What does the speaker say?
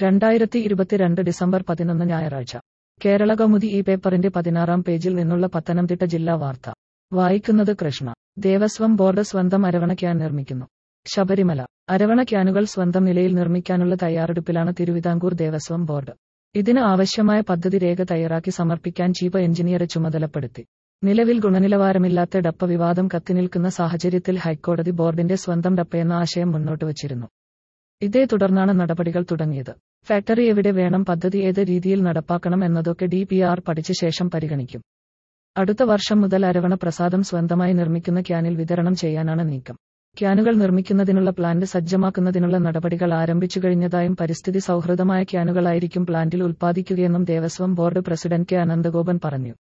രണ്ടായിരത്തി ഇരുപത്തിരണ്ട് ഡിസംബർ പതിനൊന്ന് ഞായറാഴ്ച കേരള കൗമുദി ഈ പേപ്പറിന്റെ പതിനാറാം പേജിൽ നിന്നുള്ള പത്തനംതിട്ട ജില്ലാ വാർത്ത വായിക്കുന്നത് കൃഷ്ണ ദേവസ്വം ബോർഡ് സ്വന്തം അരവണ ക്യാൻ നിർമ്മിക്കുന്നു ശബരിമല അരവണ ക്യാനുകൾ സ്വന്തം നിലയിൽ നിർമ്മിക്കാനുള്ള തയ്യാറെടുപ്പിലാണ് തിരുവിതാംകൂർ ദേവസ്വം ബോർഡ് ഇതിന് ആവശ്യമായ പദ്ധതി രേഖ തയ്യാറാക്കി സമർപ്പിക്കാൻ ചീഫ് എഞ്ചിനീയറെ ചുമതലപ്പെടുത്തി നിലവിൽ ഗുണനിലവാരമില്ലാത്ത ഡപ്പ വിവാദം കത്തിനിൽക്കുന്ന സാഹചര്യത്തിൽ ഹൈക്കോടതി ബോർഡിന്റെ സ്വന്തം ഡപ്പയെന്ന ആശയം മുന്നോട്ട് വച്ചിരുന്നു ഇതേ തുടർന്നാണ് നടപടികൾ തുടങ്ങിയത് ഫാക്ടറി എവിടെ വേണം പദ്ധതി ഏത് രീതിയിൽ നടപ്പാക്കണം എന്നതൊക്കെ ഡി പി ആർ പഠിച്ച ശേഷം പരിഗണിക്കും അടുത്ത വർഷം മുതൽ അരവണ പ്രസാദം സ്വന്തമായി നിർമ്മിക്കുന്ന ക്യാനിൽ വിതരണം ചെയ്യാനാണ് നീക്കം ക്യാനുകൾ നിർമ്മിക്കുന്നതിനുള്ള പ്ലാന്റ് സജ്ജമാക്കുന്നതിനുള്ള നടപടികൾ ആരംഭിച്ചു കഴിഞ്ഞതായും പരിസ്ഥിതി സൗഹൃദമായ ക്യാനുകളായിരിക്കും പ്ലാന്റിൽ ഉൽപ്പാദിക്കുകയെന്നും Devaswom board president K Ananthagopan പറഞ്ഞു